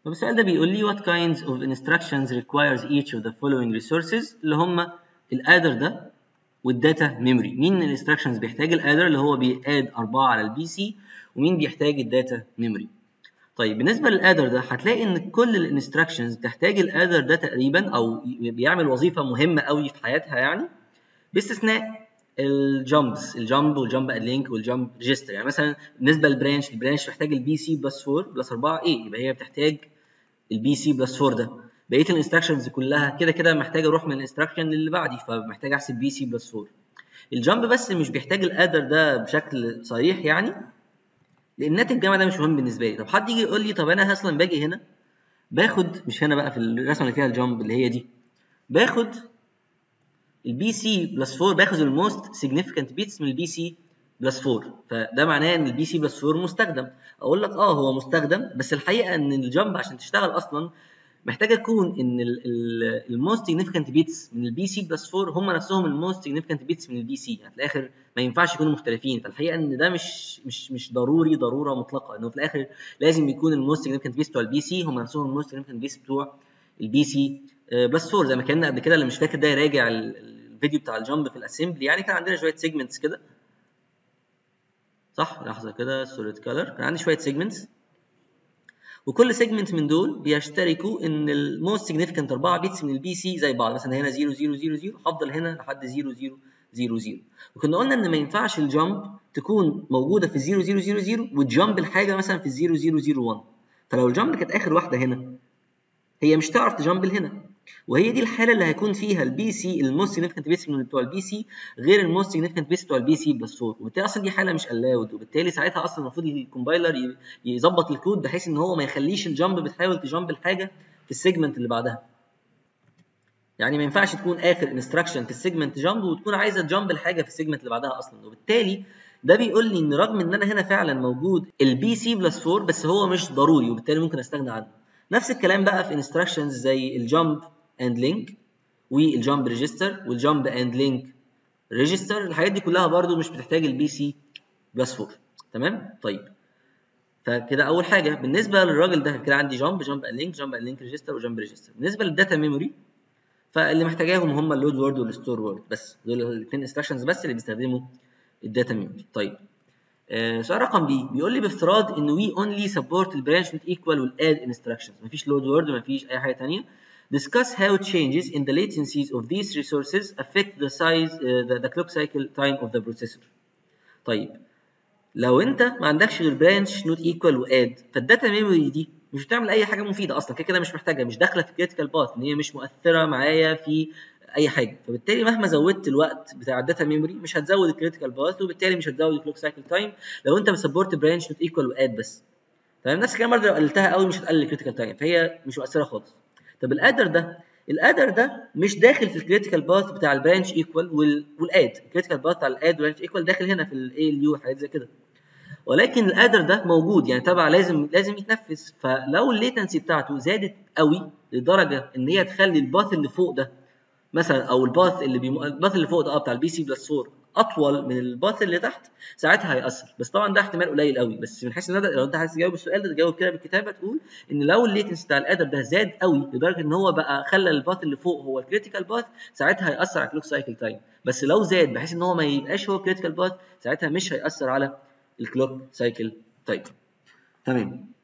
طب السؤال ده بيقول لي what kinds of instructions requires each of the following resources اللي هم الادر ده والداتا ميموري مين الانستراكشنز بيحتاج الادر اللي هو بياد 4 على البي سي ومين بيحتاج الداتا ميموري طيب بالنسبه للادر ده هتلاقي ان كل الانستراكشنز بتحتاج الادر ده تقريبا او بيعمل وظيفه مهمه قوي في حياتها يعني باستثناء الجامبس الجامب والجامب لينك والجامب ريجستر يعني مثلا بالنسبه للبرانش البرانش محتاج البي سي بلس 4 بلس 4 ايه يبقى هي بتحتاج البي سي بلس 4 ده بقيه الانستراكشنز كلها كده كده محتاج اروح من الانستراكشن اللي بعدي فمحتاج احسب بي سي بلس 4 الجامب بس مش بيحتاج الادر ده بشكل صريح يعني لان ناتج الجمع ده مش مهم بالنسبه لي طب حد يجي يقول لي طب انا اصلا باجي هنا باخد مش هنا بقى في الرسمه اللي فيها الجامب اللي هي دي باخد البي سي بلس 4 باخد الموست سيجنيفيكانت بيتس من البي سي بلس 4 فده معناه ان البي سي بلس 4 مستخدم اقول لك اه هو مستخدم بس الحقيقه ان الجامب عشان تشتغل اصلا محتاجه تكون ان الموست سيجنيفيكانت بيتس من البي سي بلس 4 هم نفسهم الموست سيجنيفيكانت بيتس من البي سي يعني في الاخر ما ينفعش يكونوا مختلفين فالحقيقه ان ده مش مش مش ضروري ضروره مطلقه انه في الاخر لازم يكون الموست سيجنيفيكانت بيتس بتوع البي سي هم نفسهم الموست سيجنيفيكانت بيتس بتوع البي سي بلس 4 زي ما كنا قبل كده اللي مش فاكر ده يراجع الفيديو بتاع الجامب في الاسمبلي يعني كان عندنا شويه سيجمنتس كده صح لحظه كده سوليد كلر كان عندي شويه سيجمنتس وكل سيجمنت من دول بيشتركوا ان الموست سيجنيفيكانت 4 بيتس من البي سي زي بعض مثلا هنا 0 0 0 0 هفضل هنا لحد 0 0 0 0 وكنا قلنا ان ما ينفعش الجامب تكون موجوده في 0 0 0 0 وتجامب الحاجه مثلا في 0 0 0 1 فلو الجامب كانت اخر واحده هنا هي مش تعرف تجامب هنا وهي دي الحاله اللي هيكون فيها البي سي الموست سيجنيفيكانت بيس من بتوع البي سي غير الموست سيجنيفيكانت بيس بتوع البي سي بلس 4 وبالتالي اصلا دي حاله مش الاود وبالتالي ساعتها اصلا المفروض الكومبايلر يظبط الكود بحيث ان هو ما يخليش الجامب بتحاول تجامب الحاجه في السيجمنت اللي بعدها يعني ما ينفعش تكون اخر انستراكشن في السيجمنت جامب وتكون عايزه تجامب الحاجه في السيجمنت اللي بعدها اصلا وبالتالي ده بيقول لي ان رغم ان انا هنا فعلا موجود البي سي بلس 4 بس هو مش ضروري وبالتالي ممكن استغنى عنه نفس الكلام بقى في انستراكشنز زي الجامب اند لينك والجامب ريجستر والجامب اند لينك ريجستر الحاجات دي كلها برده مش بتحتاج البي سي بلس 4 تمام طيب فكده اول حاجه بالنسبه للراجل ده كده عندي جامب جامب اند لينك جامب اند لينك ريجستر وجامب ريجستر بالنسبه للداتا ميموري فاللي محتاجاهم هم اللود وورد والستور وورد بس دول الاثنين انستراكشنز بس اللي بيستخدموا الداتا ميموري طيب آه سؤال رقم بي بيقول لي بافتراض ان وي اونلي سبورت البرانش نوت ايكوال والاد انستراكشنز مفيش لود وورد مفيش اي حاجه ثانيه discuss how changes in the latencies of these resources affect the size uh, the, the clock cycle time of the processor طيب لو انت ما عندكش غير برانش نوت ايكوال واد فالداتا ميموري دي مش بتعمل اي حاجه مفيده اصلا كده كده مش محتاجه مش داخله في كريتيكال باث ان هي مش مؤثره معايا في اي حاجه فبالتالي مهما زودت الوقت بتاع الداتا ميموري مش هتزود الكريتيكال باث وبالتالي مش هتزود الكلوك سايكل تايم لو انت بتسبورت برانش نوت ايكوال واد بس تمام نفس الكلام برضه لو قللتها قوي مش هتقلل الكريتيكال تايم فهي مش مؤثره خالص طب الادر ده الادر ده مش داخل في الكريتيكال باث بتاع البرانش ايكوال والاد الكريتيكال باث بتاع الاد والبرانش ايكوال داخل هنا في الاي ال يو حاجات زي كده ولكن الادر ده موجود يعني تبع لازم لازم يتنفذ فلو الليتنسي بتاعته زادت قوي لدرجه ان هي تخلي الباث اللي فوق ده مثلا او الباث اللي بيم... الباث اللي فوق ده اه بتاع البي سي بلس 4 اطول من الباث اللي تحت ساعتها هيأثر بس طبعا ده احتمال قليل قوي بس من حيث ان لو انت عايز تجاوب السؤال ده تجاوب كده بالكتابه تقول ان لو الليتنس بتاع الادر ده زاد قوي لدرجه ان هو بقى خلى الباث اللي فوق هو الكريتيكال باث ساعتها هيأثر على الكلوك سايكل تايم بس لو زاد بحيث ان هو ما يبقاش هو الكريتيكال باث ساعتها مش هيأثر على الكلوك سايكل تايم تمام